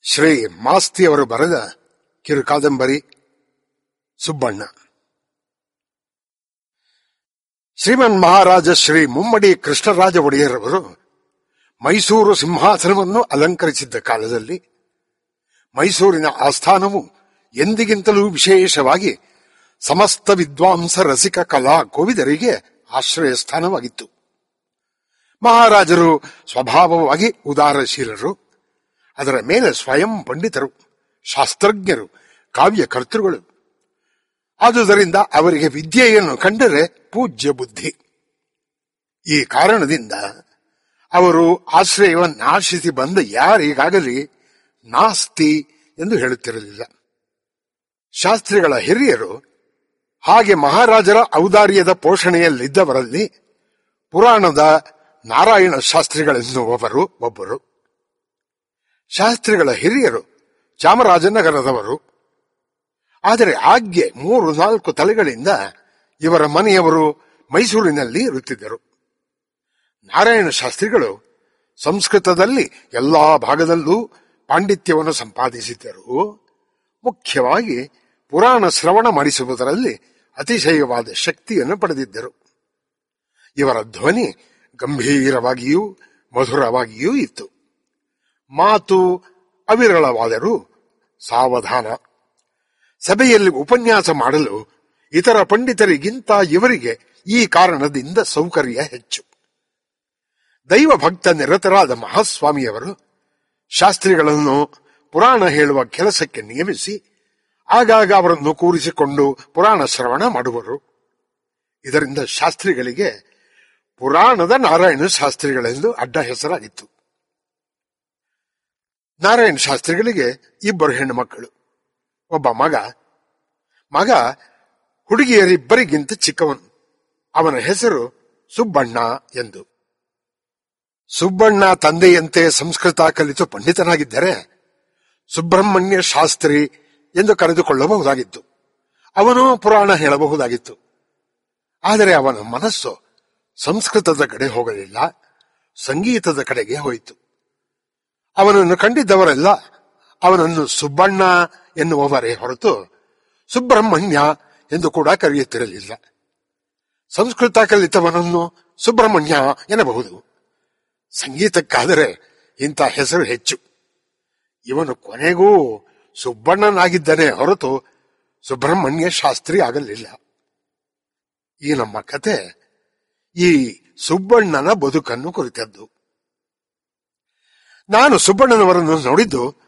ಶ್ರೀ ಮಾಸ್ತಿಯವರು ಬರೆದ ಕಿರು ಕಾದಂಬರಿ ಸುಬ್ಬಣ್ಣ ಶ್ರೀಮನ್ ಮಹಾರಾಜ ಶ್ರೀ ಮುಮ್ಮಡಿ ಕೃಷ್ಣರಾಜ ಒಡೆಯರವರು ಮೈಸೂರು ಸಿಂಹಾಸನವನ್ನು ಅಲಂಕರಿಸಿದ್ದ ಕಾಲದಲ್ಲಿ ಮೈಸೂರಿನ ಆಸ್ಥಾನವು ಎಂದಿಗಿಂತಲೂ ವಿಶೇಷವಾಗಿ ಸಮಸ್ತ ವಿದ್ವಾಂಸ ರಸಿಕ ಕಲಾ ಕೋವಿದರಿಗೆ ಆಶ್ರಯ ಸ್ಥಾನವಾಗಿತ್ತು ಮಹಾರಾಜರು ಸ್ವಭಾವವಾಗಿ ಉದಾರಶೀಲರು ಅದರ ಮೇಲೆ ಸ್ವಯಂ ಪಂಡಿತರು ಶಾಸ್ತ್ರಜ್ಞರು ಕಾವ್ಯಕರ್ತೃಗಳು ಆದುದರಿಂದ ಅವರಿಗೆ ವಿದ್ಯೆಯನ್ನು ಕಂಡರೆ ಪೂಜ್ಯ ಬುದ್ಧಿ ಈ ಕಾರಣದಿಂದ ಅವರು ಆಶ್ರಯವನ್ನಾಶಿಸಿ ಬಂದ ಯಾರಿಗಾಗಲಿ ನಾಸ್ತಿ ಎಂದು ಹೇಳುತ್ತಿರಲಿಲ್ಲ ಶಾಸ್ತ್ರಿಗಳ ಹಿರಿಯರು ಹಾಗೆ ಮಹಾರಾಜರ ಔದಾರ್ಯದ ಪೋಷಣೆಯಲ್ಲಿದ್ದವರಲ್ಲಿ ಪುರಾಣದ ನಾರಾಯಣ ಶಾಸ್ತ್ರಿಗಳೆನ್ನುವವರು ಒಬ್ಬರು ಶಾಸ್ತ್ರಿಗಳ ಹಿರಿಯರು ಚಾಮರಾಜನಗರದವರು ಆದರೆ ಆಗ್ಗೆ ಮೂರು ನಾಲ್ಕು ತಲೆಗಳಿಂದ ಇವರ ಮನೆಯವರು ಮೈಸೂರಿನಲ್ಲಿ ಇರುತ್ತಿದ್ದರು ನಾರಾಯಣ ಶಾಸ್ತ್ರಿಗಳು ಸಂಸ್ಕೃತದಲ್ಲಿ ಎಲ್ಲಾ ಭಾಗದಲ್ಲೂ ಪಾಂಡಿತ್ಯವನ್ನು ಸಂಪಾದಿಸಿದ್ದರು ಮುಖ್ಯವಾಗಿ ಪುರಾಣ ಶ್ರವಣ ಮಾಡಿಸುವುದರಲ್ಲಿ ಅತಿಶಯವಾದ ಶಕ್ತಿಯನ್ನು ಪಡೆದಿದ್ದರು ಇವರ ಧ್ವನಿ ಗಂಭೀರವಾಗಿಯೂ ಮಧುರವಾಗಿಯೂ ಇತ್ತು ಮಾತು ಅವಿರಳವಾದರೂ ಸಾವಧಾನ ಸಭೆಯಲ್ಲಿ ಉಪನ್ಯಾಸ ಮಾಡಲು ಇತರ ಪಂಡಿತರಿಗಿಂತ ಇವರಿಗೆ ಈ ಕಾರಣದಿಂದ ಸೌಕರ್ಯ ಹೆಚ್ಚು ದೈವ ಭಕ್ತ ನಿರತರಾದ ಮಹಾಸ್ವಾಮಿಯವರು ಶಾಸ್ತ್ರಿಗಳನ್ನು ಪುರಾಣ ಹೇಳುವ ಕೆಲಸಕ್ಕೆ ನಿಯಮಿಸಿ ಆಗಾಗ ಅವರನ್ನು ಕೂರಿಸಿಕೊಂಡು ಪುರಾಣ ಶ್ರವಣ ಮಾಡುವರು ಇದರಿಂದ ಶಾಸ್ತ್ರಿಗಳಿಗೆ ಪುರಾಣದ ನಾರಾಯಣ ಶಾಸ್ತ್ರಿಗಳೆಂದು ಅಡ್ಡ ಹೆಸರಾಗಿತ್ತು ನಾರಾಯಣ ಶಾಸ್ತ್ರಿಗಳಿಗೆ ಇಬ್ಬರು ಹೆಣ್ಣು ಮಕ್ಕಳು ಒಬ್ಬ ಮಗ ಮಗ ಹುಡುಗಿಯರಿಬ್ಬರಿಗಿಂತ ಚಿಕ್ಕವನು ಅವನ ಹೆಸರು ಸುಬ್ಬಣ್ಣ ಎಂದು ಸುಬ್ಬಣ್ಣ ತಂದೆಯಂತೆ ಸಂಸ್ಕೃತ ಕಲಿತು ಪಂಡಿತನಾಗಿದ್ದರೆ ಸುಬ್ರಹ್ಮಣ್ಯ ಶಾಸ್ತ್ರಿ ಎಂದು ಕರೆದುಕೊಳ್ಳಬಹುದಾಗಿತ್ತು ಅವನು ಪುರಾಣ ಹೇಳಬಹುದಾಗಿತ್ತು ಆದರೆ ಅವನ ಮನಸ್ಸು ಸಂಸ್ಕೃತದ ಕಡೆ ಹೋಗಲಿಲ್ಲ ಸಂಗೀತದ ಕಡೆಗೆ ಹೋಯಿತು ಅವನನ್ನು ಕಂಡಿದ್ದವರೆಲ್ಲ ಅವನನ್ನು ಸುಬ್ಬಣ್ಣ ಎನ್ನುವವರೇ ಹೊರತು ಸುಬ್ರಹ್ಮಣ್ಯ ಎಂದು ಕೂಡ ಕರೆಯುತ್ತಿರಲಿಲ್ಲ ಸಂಸ್ಕೃತ ಕಲಿತವನನ್ನು ಸುಬ್ರಹ್ಮಣ್ಯ ಎನ್ನಬಹುದು ಸಂಗೀತಕ್ಕಾದರೆ ಇಂಥ ಹೆಸರು ಹೆಚ್ಚು ಇವನು ಕೊನೆಗೂ ಸುಬ್ಬಣ್ಣನಾಗಿದ್ದನೇ ಹೊರತು ಸುಬ್ರಹ್ಮಣ್ಯ ಶಾಸ್ತ್ರಿ ಆಗಲಿಲ್ಲ ಈ ನಮ್ಮ ಕತೆ ಈ ಸುಬ್ಬಣ್ಣನ ಬದುಕನ್ನು ಕುರಿತದ್ದು ನಾನು ಸುಬ್ಬಣ್ಣನವರನ್ನು ನೋಡಿದ್ದು